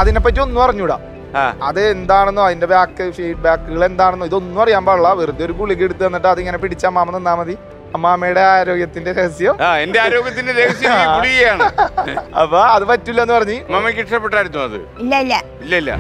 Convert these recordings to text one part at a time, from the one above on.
അതിനെപ്പറ്റി ഒന്നും അറിഞ്ഞൂടാ ആ. അത് എന്താണെന്നോ അതിന്റെ ബാക്ക് ഫീഡ്ബാക്കുകൾ എന്താണെന്നോ ഇതൊന്നും അറിയാൻ പാടില്ല വെറുതെ ഒരു ഗുളിക എടുത്ത് തന്നിട്ട് അതിങ്ങനെ പിടിച്ച അമ്മാമ നിന്നാ മതി അമ്മാമ്മയുടെ ആരോഗ്യത്തിന്റെ രഹസ്യം ആ എന്റെ ആരോഗ്യത്തിന്റെ രഹസ്യം ഈ ഗുളികയാണ് അപ്പൊ അത് പറ്റില്ല എന്ന് പറഞ്ഞ് മമ്മയ്ക്ക് ഇഷ്ടപ്പെട്ടായിരുന്നു അത് ഇല്ല ഇല്ല ഇല്ല ഇല്ല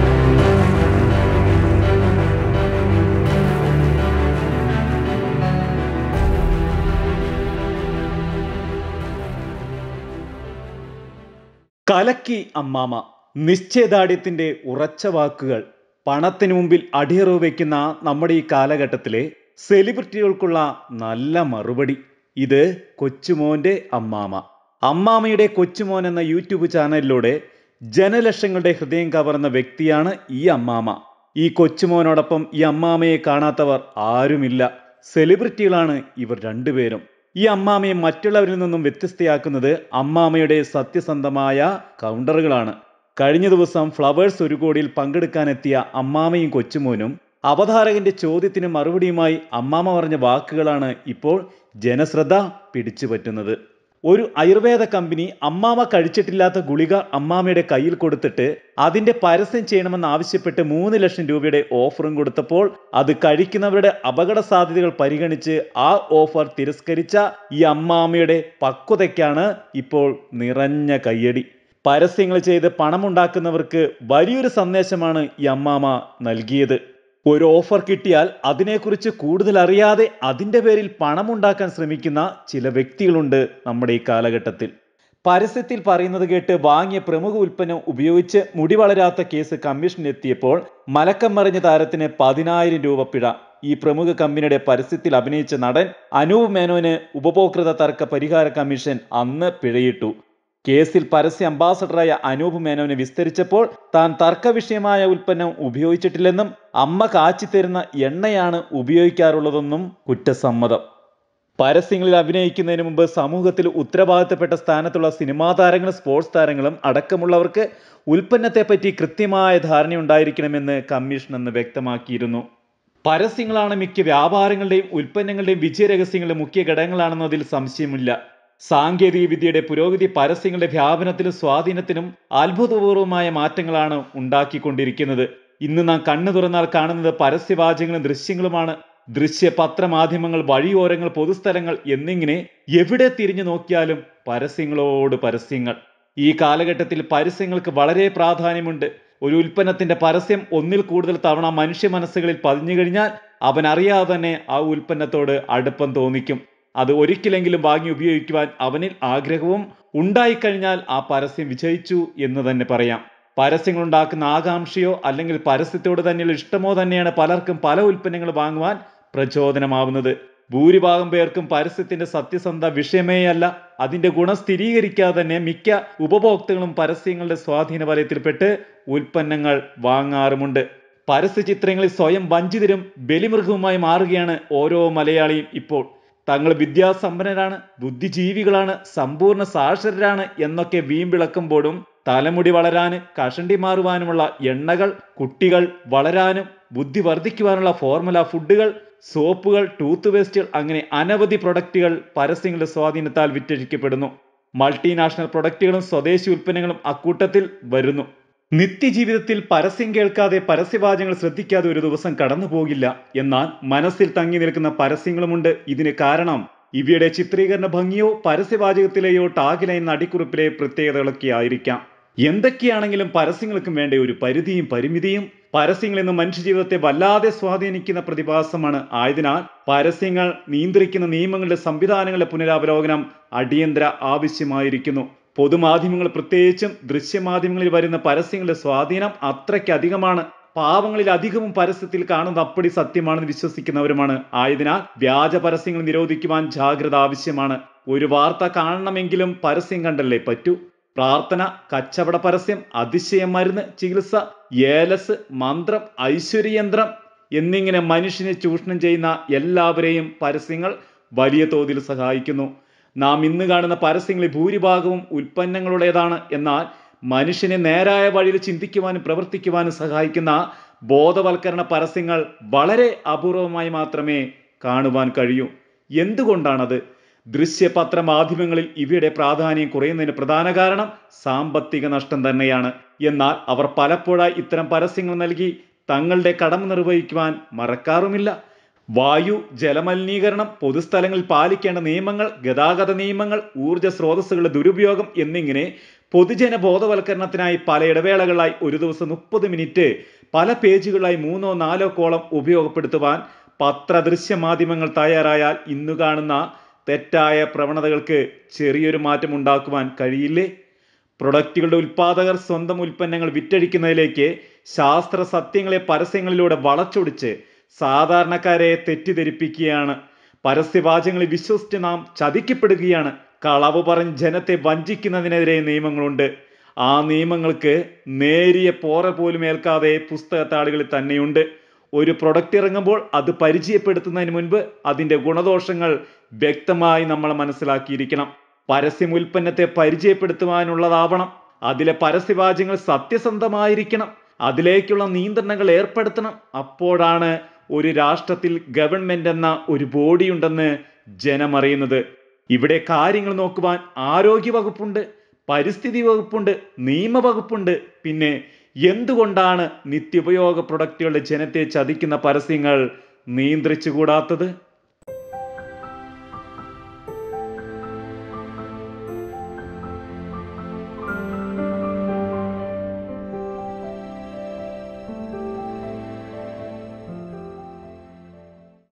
കലക്കി അമ്മാമ നിശ്ചയദാർഢ്യത്തിന്റെ ഉറച്ച വാക്കുകൾ പണത്തിന് മുമ്പിൽ അടിയറവ് വയ്ക്കുന്ന നമ്മുടെ ഈ കാലഘട്ടത്തിലെ സെലിബ്രിറ്റികൾക്കുള്ള നല്ല മറുപടി ഇത് കൊച്ചുമോന്റെ അമ്മാമ അമ്മാമയുടെ കൊച്ചുമോൻ എന്ന യൂട്യൂബ് ചാനലിലൂടെ ജനലക്ഷങ്ങളുടെ ഹൃദയം കവർന്ന വ്യക്തിയാണ് ഈ അമ്മാമ ഈ കൊച്ചുമോനോടൊപ്പം ഈ അമ്മാമയെ കാണാത്തവർ ആരുമില്ല സെലിബ്രിറ്റികളാണ് ഇവർ രണ്ടുപേരും ഈ അമ്മാമയെ മറ്റുള്ളവരിൽ നിന്നും വ്യത്യസ്തയാക്കുന്നത് അമ്മാമയുടെ സത്യസന്ധമായ കൗണ്ടറുകളാണ് കഴിഞ്ഞ ദിവസം ഫ്ലവേഴ്സ് ഒരു കോടിയിൽ പങ്കെടുക്കാനെത്തിയ അമ്മാമയും കൊച്ചുമോനും അവതാരകന്റെ ചോദ്യത്തിന് മറുപടിയുമായി അമ്മാമ പറഞ്ഞ വാക്കുകളാണ് ഇപ്പോൾ ജനശ്രദ്ധ പിടിച്ചുപറ്റുന്നത് ഒരു ആയുർവേദ കമ്പനി അമ്മാമ കഴിച്ചിട്ടില്ലാത്ത ഗുളിക അമ്മാമയുടെ കയ്യിൽ കൊടുത്തിട്ട് അതിന്റെ പരസ്യം ചെയ്യണമെന്ന് ആവശ്യപ്പെട്ട് മൂന്ന് ലക്ഷം രൂപയുടെ ഓഫറും കൊടുത്തപ്പോൾ അത് കഴിക്കുന്നവരുടെ അപകട സാധ്യതകൾ പരിഗണിച്ച് ആ ഓഫർ തിരസ്കരിച്ച ഈ അമ്മാമയുടെ പക്വതയ്ക്കാണ് ഇപ്പോൾ നിറഞ്ഞ കയ്യടി പരസ്യങ്ങൾ ചെയ്ത് പണമുണ്ടാക്കുന്നവർക്ക് വലിയൊരു സന്ദേശമാണ് ഈ അമ്മാമ നൽകിയത് ഒരു ഓഫർ കിട്ടിയാൽ അതിനെക്കുറിച്ച് കൂടുതൽ അറിയാതെ അതിൻ്റെ പേരിൽ പണമുണ്ടാക്കാൻ ശ്രമിക്കുന്ന ചില വ്യക്തികളുണ്ട് നമ്മുടെ ഈ കാലഘട്ടത്തിൽ പരസ്യത്തിൽ പറയുന്നത് കേട്ട് വാങ്ങിയ പ്രമുഖ ഉൽപ്പന്നം ഉപയോഗിച്ച് മുടി വളരാത്ത കേസ് കമ്മീഷനിലെത്തിയപ്പോൾ മലക്കം മറിഞ്ഞ താരത്തിന് പതിനായിരം രൂപ പിഴ ഈ പ്രമുഖ കമ്പനിയുടെ പരസ്യത്തിൽ അഭിനയിച്ച നടൻ അനൂപ് മേനോന് ഉപഭോക്തൃ തർക്ക പരിഹാര കമ്മീഷൻ അന്ന് പിഴയിട്ടു കേസിൽ പരസ്യ അംബാസഡറായ അനൂപ് മേനോനെ വിസ്തരിച്ചപ്പോൾ താൻ തർക്കവിഷയമായ ഉൽപ്പന്നം ഉപയോഗിച്ചിട്ടില്ലെന്നും അമ്മ കാച്ചിത്തരുന്ന എണ്ണയാണ് ഉപയോഗിക്കാറുള്ളതെന്നും കുറ്റസമ്മതം പരസ്യങ്ങളിൽ അഭിനയിക്കുന്നതിന് മുമ്പ് സമൂഹത്തിൽ ഉത്തരവാദിത്തപ്പെട്ട സ്ഥാനത്തുള്ള സിനിമാ താരങ്ങളും സ്പോർട്സ് താരങ്ങളും അടക്കമുള്ളവർക്ക് ഉൽപ്പന്നത്തെപ്പറ്റി കൃത്യമായ ധാരണയുണ്ടായിരിക്കണമെന്ന് കമ്മീഷൻ അന്ന് വ്യക്തമാക്കിയിരുന്നു പരസ്യങ്ങളാണ് മിക്ക വ്യാപാരങ്ങളുടെയും ഉൽപ്പന്നങ്ങളുടെയും വിജയരഹസ്യങ്ങളുടെ മുഖ്യ ഘടകങ്ങളാണെന്നതിൽ സംശയമില്ല സാങ്കേതിക വിദ്യയുടെ പുരോഗതി പരസ്യങ്ങളുടെ വ്യാപനത്തിലും സ്വാധീനത്തിനും അത്ഭുതപൂർവമായ മാറ്റങ്ങളാണ് ഉണ്ടാക്കിക്കൊണ്ടിരിക്കുന്നത് ഇന്ന് നാം കണ്ണു തുറന്നാൽ കാണുന്നത് പരസ്യവാചകങ്ങളും ദൃശ്യങ്ങളുമാണ് ദൃശ്യ പത്രമാധ്യമങ്ങൾ വഴിയോരങ്ങൾ പൊതുസ്ഥലങ്ങൾ എന്നിങ്ങനെ എവിടെ തിരിഞ്ഞു നോക്കിയാലും പരസ്യങ്ങളോട് പരസ്യങ്ങൾ ഈ കാലഘട്ടത്തിൽ പരസ്യങ്ങൾക്ക് വളരെ പ്രാധാന്യമുണ്ട് ഒരു ഉൽപ്പന്നത്തിന്റെ പരസ്യം ഒന്നിൽ കൂടുതൽ തവണ മനുഷ്യ മനസ്സുകളിൽ പതിഞ്ഞു കഴിഞ്ഞാൽ അവൻ അറിയാതെ തന്നെ ആ ഉൽപ്പന്നത്തോട് അടുപ്പം തോന്നിക്കും അത് ഒരിക്കലെങ്കിലും വാങ്ങി ഉപയോഗിക്കുവാൻ അവനിൽ ആഗ്രഹവും ഉണ്ടായിക്കഴിഞ്ഞാൽ ആ പരസ്യം വിജയിച്ചു എന്ന് തന്നെ പറയാം പരസ്യങ്ങൾ ഉണ്ടാക്കുന്ന ആകാംക്ഷയോ അല്ലെങ്കിൽ പരസ്യത്തോട് തന്നെയുള്ള ഇഷ്ടമോ തന്നെയാണ് പലർക്കും പല ഉൽപ്പന്നങ്ങൾ വാങ്ങുവാൻ പ്രചോദനമാവുന്നത് ഭൂരിഭാഗം പേർക്കും പരസ്യത്തിന്റെ സത്യസന്ധ വിഷയമേ അല്ല അതിന്റെ ഗുണം സ്ഥിരീകരിക്കാതെ തന്നെ മിക്ക ഉപഭോക്താക്കളും പരസ്യങ്ങളുടെ സ്വാധീന വലയത്തിൽപ്പെട്ട് ഉൽപ്പന്നങ്ങൾ വാങ്ങാറുമുണ്ട് പരസ്യ ചിത്രങ്ങളിൽ സ്വയം വഞ്ചിതരും ബലിമൃഗവുമായി മാറുകയാണ് ഓരോ മലയാളിയും ഇപ്പോൾ തങ്ങൾ വിദ്യാസമ്പന്നരാണ് ബുദ്ധിജീവികളാണ് സമ്പൂർണ്ണ സാക്ഷരരാണ് എന്നൊക്കെ വീമ്പിളക്കുമ്പോഴും തലമുടി വളരാന് കഷണ്ടി മാറുവാനുമുള്ള എണ്ണകൾ കുട്ടികൾ വളരാനും ബുദ്ധി വർദ്ധിക്കുവാനുള്ള ഫോർമുല ഫുഡുകൾ സോപ്പുകൾ ടൂത്ത് പേസ്റ്റുകൾ അങ്ങനെ അനവധി പ്രൊഡക്റ്റുകൾ പരസ്യങ്ങളുടെ സ്വാധീനത്താൽ വിറ്റഴിക്കപ്പെടുന്നു മൾട്ടിനാഷണൽ പ്രൊഡക്റ്റുകളും സ്വദേശി ഉൽപ്പന്നങ്ങളും അക്കൂട്ടത്തിൽ വരുന്നു നിത്യജീവിതത്തിൽ പരസ്യം കേൾക്കാതെ പരസ്യവാചകങ്ങൾ ശ്രദ്ധിക്കാതെ ഒരു ദിവസം കടന്നു പോകില്ല എന്നാൽ മനസ്സിൽ തങ്ങി നിൽക്കുന്ന പരസ്യങ്ങളുമുണ്ട് ഇതിന് കാരണം ഇവയുടെ ചിത്രീകരണ ഭംഗിയോ പരസ്യവാചകത്തിലെയോ ടാഗിലൈൻ നടിക്കുറിപ്പിലെ പ്രത്യേകതകളൊക്കെ ആയിരിക്കാം എന്തൊക്കെയാണെങ്കിലും പരസ്യങ്ങൾക്കും വേണ്ട ഒരു പരിധിയും പരിമിതിയും പരസ്യങ്ങൾ ഇന്ന് മനുഷ്യജീവിതത്തെ വല്ലാതെ സ്വാധീനിക്കുന്ന പ്രതിഭാസമാണ് ആയതിനാൽ പരസ്യങ്ങൾ നിയന്ത്രിക്കുന്ന നിയമങ്ങളുടെ സംവിധാനങ്ങളുടെ പുനരവലോകനം അടിയന്തര ആവശ്യമായിരിക്കുന്നു പൊതുമാധ്യമങ്ങൾ പ്രത്യേകിച്ചും ദൃശ്യമാധ്യമങ്ങളിൽ വരുന്ന പരസ്യങ്ങളുടെ സ്വാധീനം അത്രയ്ക്കധികമാണ് പാവങ്ങളിൽ അധികവും പരസ്യത്തിൽ കാണുന്ന അപ്പടി സത്യമാണെന്ന് വിശ്വസിക്കുന്നവരുമാണ് ആയതിനാൽ വ്യാജ പരസ്യങ്ങൾ നിരോധിക്കുവാൻ ജാഗ്രത ആവശ്യമാണ് ഒരു വാർത്ത കാണണമെങ്കിലും പരസ്യം കണ്ടല്ലേ പറ്റൂ പ്രാർത്ഥന കച്ചവട പരസ്യം അതിശയ മരുന്ന് ചികിത്സ ഏലസ് മന്ത്രം ഐശ്വര്യയന്ത്രം എന്നിങ്ങനെ മനുഷ്യനെ ചൂഷണം ചെയ്യുന്ന എല്ലാവരെയും പരസ്യങ്ങൾ വലിയ തോതിൽ സഹായിക്കുന്നു നാം ഇന്ന് കാണുന്ന പരസ്യങ്ങളിൽ ഭൂരിഭാഗവും ഉൽപ്പന്നങ്ങളുടേതാണ് എന്നാൽ മനുഷ്യനെ നേരായ വഴിയിൽ ചിന്തിക്കുവാനും പ്രവർത്തിക്കുവാനും സഹായിക്കുന്ന ബോധവൽക്കരണ പരസ്യങ്ങൾ വളരെ അപൂർവമായി മാത്രമേ കാണുവാൻ കഴിയൂ എന്തുകൊണ്ടാണത് ദൃശ്യപത്ര മാധ്യമങ്ങളിൽ ഇവയുടെ പ്രാധാന്യം കുറയുന്നതിന് പ്രധാന കാരണം സാമ്പത്തിക നഷ്ടം തന്നെയാണ് എന്നാൽ അവർ പലപ്പോഴായി ഇത്തരം പരസ്യങ്ങൾ നൽകി തങ്ങളുടെ കടമ നിർവഹിക്കുവാൻ മറക്കാറുമില്ല വായു ജലമലിനീകരണം പൊതുസ്ഥലങ്ങളിൽ പാലിക്കേണ്ട നിയമങ്ങൾ ഗതാഗത നിയമങ്ങൾ ഊർജ സ്രോതസ്സുകളുടെ ദുരുപയോഗം എന്നിങ്ങനെ പൊതുജന ബോധവൽക്കരണത്തിനായി പല ഇടവേളകളായി ഒരു ദിവസം മുപ്പത് മിനിറ്റ് പല പേജുകളായി മൂന്നോ നാലോ കോളം ഉപയോഗപ്പെടുത്തുവാൻ പത്രദൃശ്യ മാധ്യമങ്ങൾ തയ്യാറായാൽ ഇന്നു കാണുന്ന തെറ്റായ പ്രവണതകൾക്ക് ചെറിയൊരു മാറ്റം ഉണ്ടാക്കുവാൻ കഴിയില്ലേ പ്രൊഡക്റ്റുകളുടെ ഉൽപ്പാദകർ സ്വന്തം ഉൽപ്പന്നങ്ങൾ വിറ്റഴിക്കുന്നതിലേക്ക് ശാസ്ത്ര സത്യങ്ങളെ പരസ്യങ്ങളിലൂടെ വളച്ചൊടിച്ച് സാധാരണക്കാരെ തെറ്റിദ്ധരിപ്പിക്കുകയാണ് പരസ്യവാചകങ്ങളിൽ വിശ്വസിച്ച് നാം ചതിക്കപ്പെടുകയാണ് കളവ് പറഞ്ഞ് ജനത്തെ വഞ്ചിക്കുന്നതിനെതിരെ നിയമങ്ങളുണ്ട് ആ നിയമങ്ങൾക്ക് നേരിയ പോറ പോലും ഏൽക്കാതെ പുസ്തകത്താളുകളിൽ തന്നെയുണ്ട് ഒരു പ്രൊഡക്റ്റ് ഇറങ്ങുമ്പോൾ അത് പരിചയപ്പെടുത്തുന്നതിന് മുൻപ് അതിന്റെ ഗുണദോഷങ്ങൾ വ്യക്തമായി നമ്മൾ മനസ്സിലാക്കിയിരിക്കണം പരസ്യം ഉൽപ്പന്നത്തെ പരിചയപ്പെടുത്തുവാനുള്ളതാവണം അതിലെ പരസ്യവാചകങ്ങൾ സത്യസന്ധമായിരിക്കണം അതിലേക്കുള്ള നിയന്ത്രണങ്ങൾ ഏർപ്പെടുത്തണം അപ്പോഴാണ് ഒരു രാഷ്ട്രത്തിൽ ഗവൺമെന്റ് എന്ന ഒരു ബോഡി ഉണ്ടെന്ന് ജനം അറിയുന്നത് ഇവിടെ കാര്യങ്ങൾ നോക്കുവാൻ ആരോഗ്യ വകുപ്പുണ്ട് പരിസ്ഥിതി വകുപ്പുണ്ട് നിയമവകുപ്പുണ്ട് പിന്നെ എന്തുകൊണ്ടാണ് നിത്യോപയോഗ പ്രൊഡക്റ്റുകളുടെ ജനത്തെ ചതിക്കുന്ന പരസ്യങ്ങൾ നിയന്ത്രിച്ചുകൂടാത്തത്